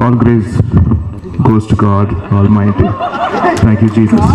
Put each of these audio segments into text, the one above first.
All grace goes to God Almighty. Thank you, Jesus.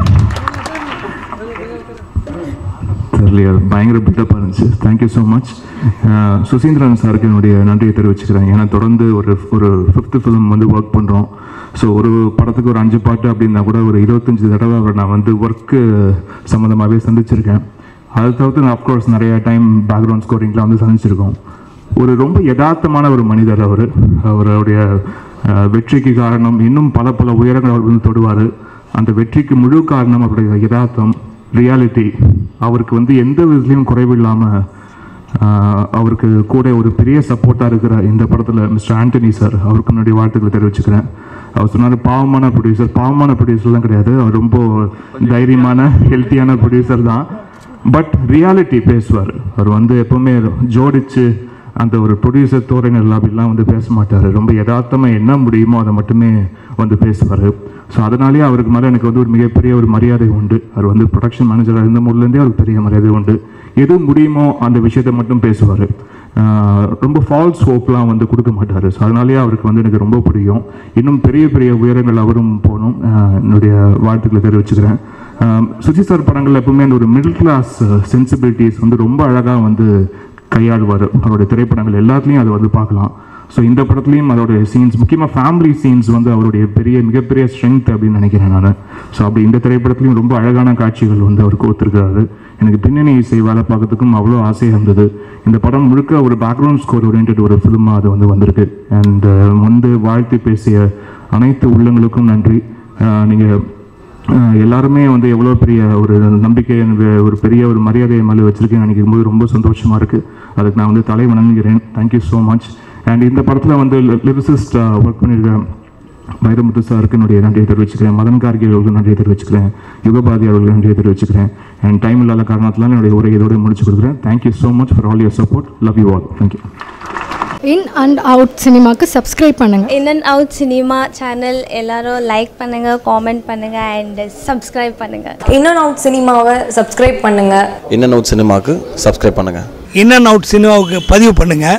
தெரியலையா பயங்கர பில்டப்பாக இருந்துச்சு தேங்க்யூ ஸோ மச் சுசீந்திரன் சாருக்கு என்னுடைய நன்றியை தெரிவிச்சுக்கிறேன் ஏன்னா தொடர்ந்து ஒரு ஒரு ஃபிஃப்த்து ஃபிலிம் வந்து ஒர்க் பண்ணுறோம் ஸோ ஒரு படத்துக்கு ஒரு அஞ்சு பாட்டு அப்படின்னா கூட ஒரு இருபத்தஞ்சி தடவை அவரை நான் வந்து ஒர்க்கு சம்மந்தமாகவே சந்திச்சிருக்கேன் அதை தவிர்த்து நான் அஃப்கோர்ஸ் நிறைய டைம் பேக்ரவுண்ட் ஸ்கோரிங்கில் வந்து சந்திச்சிருக்கோம் ஒரு ரொம்ப யதார்த்தமான ஒரு மனிதர் அவர் அவருடைய அஹ், வெற்றிக்கு காரணம் இன்னும் பல பல உயரங்கள் அவர் வந்து தொடுவார் அந்த வெற்றிக்கு முழு காரணம் அவருடைய யதார்த்தம் ரியாலிட்டி அவருக்கு வந்து எந்த விதத்துலையும் குறைவு இல்லாமல் அவருக்கு கூட ஒரு பெரிய சப்போர்ட்டாக இருக்கிற இந்த படத்தில் மிஸ்டர் ஆண்டனி சார் அவருக்கு என்னுடைய வாழ்த்துக்களை தெரிவிச்சுக்கிறேன் அவர் சொன்னார் பாவமான ப்ரொடியூசர் பாவமான ப்ரொடியூசர்லாம் கிடையாது அவர் ரொம்ப தைரியமான ஹெல்த்தியான ப்ரொடியூசர் தான் பட் ரியாலிட்டி பேசுவார் அவர் வந்து எப்பவுமே ஜோடிச்சு அந்த ஒரு ப்ரொடியூசர் தோரணைகள் அப்படிலாம் வந்து பேச மாட்டார் ரொம்ப யதார்த்தமாக என்ன முடியுமோ அதை மட்டுமே வந்து பேசுவார் ஸோ அதனாலேயே அவருக்கு மேலே எனக்கு வந்து ஒரு மிகப்பெரிய ஒரு மரியாதை உண்டு அவர் வந்து ப்ரொடக்ஷன் மேனேஜராக இருந்த போதுலேருந்தே அவருக்கு பெரிய மரியாதை உண்டு எது முடியுமோ அந்த விஷயத்தை மட்டும் பேசுவார் ரொம்ப ஃபால்ஸ் ஹோப்லாம் வந்து கொடுக்க மாட்டார் ஸோ அதனாலேயே அவருக்கு வந்து எனக்கு ரொம்ப பிடிக்கும் இன்னும் பெரிய பெரிய உயரங்கள் அவரும் போகணும் ஆஹ் என்னுடைய வாழ்த்துக்களை தெரிவிச்சுக்கிறேன் ஆஹ் சுஜித் சார் படங்கள் எப்பவுமே அந்த ஒரு மிடில் கிளாஸ் சென்சிபிலிட்டிஸ் வந்து ரொம்ப அழகாக வந்து கையாளுவார் அவருடைய திரைப்படங்கள் எல்லாத்துலேயும் அதை வந்து பார்க்கலாம் ஸோ இந்த படத்துலையும் அதோடைய சீன்ஸ் முக்கியமாக ஃபேமிலி சீன்ஸ் வந்து அவருடைய பெரிய மிகப்பெரிய ஸ்ட்ரென்த் அப்படின்னு நினைக்கிறேன் நான் ஸோ அப்படி இந்த திரைப்படத்துலையும் ரொம்ப அழகான காட்சிகள் வந்து அவர் கொடுத்துருக்காரு எனக்கு பின்னணி இசை வேலை பார்க்கறதுக்கும் அவ்வளோ ஆசையாக இருந்தது இந்த படம் முழுக்க ஒரு பேக்ரவுண்ட் ஸ்கோர் ஓரியன்ட் ஒரு ஃபிலிமாக அது வந்து வந்திருக்கு அண்ட் வந்து வாழ்த்து பேசிய அனைத்து உள்ளங்களுக்கும் நன்றி நீங்கள் ஆஹ் எல்லாருமே வந்து எவ்வளோ பெரிய ஒரு நம்பிக்கை எனக்கு ஒரு பெரிய ஒரு மரியாதையை மேலே வச்சிருக்கேன்னு நினைக்கும் போது ரொம்ப சந்தோஷமாக இருக்குது அதுக்கு நான் வந்து தலை வணங்குகிறேன் தேங்க்யூ ஸோ மச் அண்ட் இந்த படத்தில் வந்து லிரிசிஸ்ட் ஒர்க் பண்ணியிருக்கேன் வைரமுத்து சாருக்கு என்னுடைய நன்றியை தெரிவிச்சுக்கிறேன் மதன் கார்கே அவர்களுக்கு நன்றியை தெரிவிச்சுக்கிறேன் யுகபாதி அவர்களுக்கு நன்றியை தெரிவிச்சுக்கிறேன் அண்ட் டைம் இல்லாத காரணத்தினால என்னுடைய உரை இதோட முடிச்சு கொடுக்குறேன் thank you so much for all your support love you all thank you in and out சினிமாக்கு சப்ஸ்கிரைப் பண்ணுங்கள் in and out cinema channel எல்லாரும் லைக் பண்ணுங்கள் காமெண்ட் பண்ணுங்கள் அண்ட் சப்ஸ்கிரைப் பண்ணுங்கள் இன் அண்ட் அவுட் சினிமாவை சப்ஸ்கிரைப் பண்ணுங்கள் இன் அண்ட் அவுட் சினிமாவுக்கு subscribe பண்ணுங்கள் இன் அண்ட் அவுட் சினிமாவுக்கு பதிவு பண்ணுங்கள்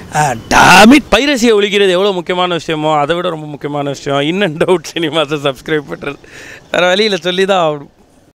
டாமிட் பைரசியை ஒழிக்கிறது எவ்வளோ முக்கியமான விஷயமோ அதை விட ரொம்ப முக்கியமான விஷயம் இன் அண்ட் அவுட் சினிமாஸை சப்ஸ்கிரைப் பண்ணுறது வேறு வழியில் சொல்லி தான் ஆகணும்